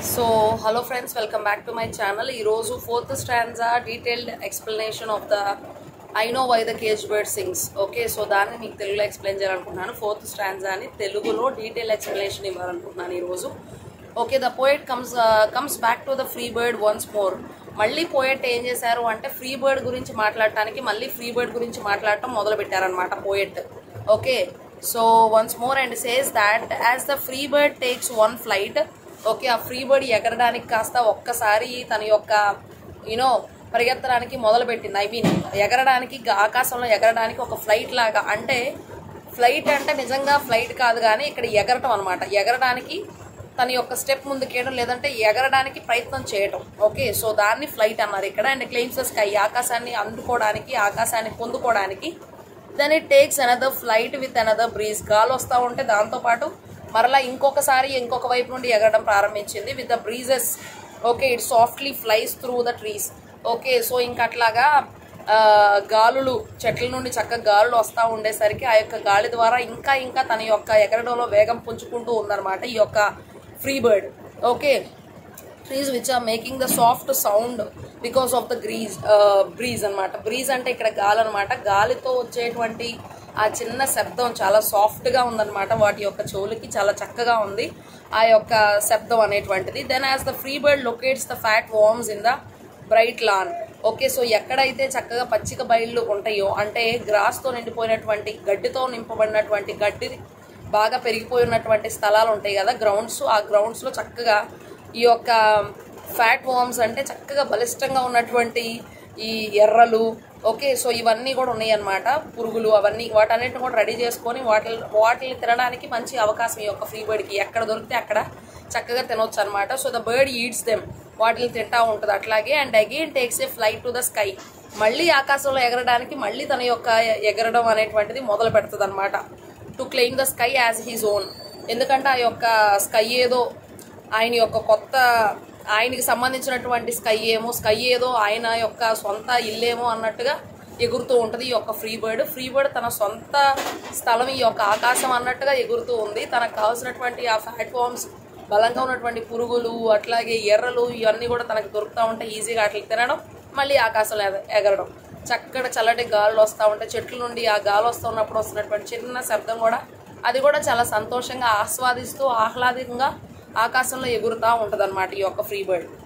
so hello friends welcome back to my channel ఈరోజు fourth stanza detailed explanation of the I know why the cage bird sings okay so దాన్ని మీకు తెలుగులో explain చేయాలనుకుంటున్నాను fourth stanza అని తెలుగులో detail explanation ఇవ్వాలనుకుంటున్నాను ఈరోజు okay the poet comes comes back to the free bird once more మళ్ళీ poet ఏం చేశారు అంటే ఫ్రీ బర్డ్ గురించి మాట్లాడటానికి మళ్ళీ ఫ్రీ బర్డ్ గురించి మాట్లాడటం మొదలు పెట్టారనమాట poet okay so once more and says that as the free bird takes one flight okay ఆ ఫ్రీ బర్డ్ ఎగరడానికి కాస్త ఒక్కసారి తన యొక్క యూనో పరిగెత్తడానికి మొదలుపెట్టింది ఐ మీన్ ఎగరడానికి గా- ఆకాశంలో ఎగరడానికి ఒక ఫ్లైట్ లాగా అంటే ఫ్లైట్ అంటే నిజంగా ఫ్లైట్ కాదు కానీ ఇక్కడ ఎగరటం అనమాట ఎగరడానికి తన యొక్క స్టెప్ ముందుకేయడం లేదంటే ఎగరడానికి ప్రయత్నం చేయటం ఓకే సో దాన్ని ఫ్లైట్ అన్నారు ఇక్కడ అండ్ క్లెయిమ్స్ ద స్కై ఆకాశాన్ని అందుకోవడానికి ఆకాశాన్ని పొందుకోవడానికి then it takes another flight with another breeze గాలి వస్తూ ఉంటే దాంతోపాటు మరలా ఇంకొకసారి ఇంకొక వైపు నుండి ఎగరడం ప్రారంభించింది with the breezes okay it softly flies through the trees okay so ఇంకా అట్లాగా ఆ, గాలులు చెట్ల నుండి చక్కగా గాలులు వస్తూ ఉండేసరికి ఆ యొక్క గాలి ద్వారా ఇంకా ఇంకా తన యొక్క ఎగరడంలో వేగం పుంజుకుంటూ ఉందన్నమాట ఈ యొక్క free bird okay trees which are making the soft sound because of the grease breeze అన్నమాట బ్రీజ్ అంటే ఇక్కడ గాలి అనమాట గాలితో వచ్చేటువంటి ఆ చిన్న శబ్దం చాలా సాఫ్ట్గా ఉందన్నమాట వాటి యొక్క చెవులకి చాలా చక్కగా ఉంది ఆ యొక్క శబ్దం అనేటువంటిది then as the free bird locates the fat worms in the bright lawn okay so ఎక్కడైతే చక్కగా పచ్చిక బయళ్ళు ఉంటాయో అంటే గ్రాస్తో నిండిపోయినటువంటి గడ్డితో నింపబడినటువంటి గడ్డి బాగా పెరిగిపోయి ఉన్నటువంటి స్థలాలు ఉంటాయి కదా గ్రౌండ్స్ ఆ గ్రౌండ్స్లో చక్కగా ఈ యొక్క ఫ్యాట్ వామ్స్ అంటే చక్కగా బలిష్టంగా ఉన్నటువంటి ఈ ఎర్రలు ఓకే సో ఇవన్నీ కూడా ఉన్నాయి అన్నమాట పురుగులు అవన్నీ వాటన్నిటిని కూడా రెడీ చేసుకొని వాటి వాటిని తినడానికి మంచి అవకాశం ఈ యొక్క ఫ్రీ బర్డ్కి ఎక్కడ దొరికితే అక్కడ చక్కగా తినొచ్చు అనమాట so the bird eats them వాటిని తింటా ఉంటుంది అట్లాగే and again takes a flight to the sky మళ్ళీ ఆకాశంలో ఎగరడానికి మళ్ళీ తన యొక్క ఎగరడం అనేటువంటిది మొదలు పెడుతుంది అనమాట to claim the sky as his own ఎందుకంటే ఆ యొక్క స్కై ఏదో ఆయన యొక్క కొత్త ఆయనకి సంబంధించినటువంటి స్కై ఏమో స్కై ఏదో ఆయన యొక్క సొంత ఇల్లేమో అన్నట్టుగా ఎగురుతూ ఉంటుంది ఈ యొక్క ఫ్రీ బర్డ్ ఫ్రీ బర్డ్ తన సొంత స్థలం ఈ యొక్క ఆకాశం అన్నట్టుగా ఎగురుతూ ఉంది తనకు కావాల్సినటువంటి ఆ ఫ్యాట్ ఫామ్స్ బలంగా ఉన్నటువంటి పురుగులు అట్లాగే ఎర్రలు ఇవన్నీ కూడా తనకు దొరుకుతూ ఉంటాయి ఈజీగా అట్లా తినడం మళ్ళీ ఆకాశంలో ఎగ- ఎగరడం చక్కటి చల్లటి గాలులు వస్తూ ఉంటాయి చెట్ల నుండి ఆ గాలి వస్తూ ఉన్నప్పుడు వస్తున్నటువంటి చిన్న శబ్దం కూడా అది కూడా చాలా సంతోషంగా ఆస్వాదిస్తూ ఆహ్లాదంగా ఆకాశంలో ఎగురుతూ ఉంటుంది ఈ యొక్క ఫ్రీ బర్డ్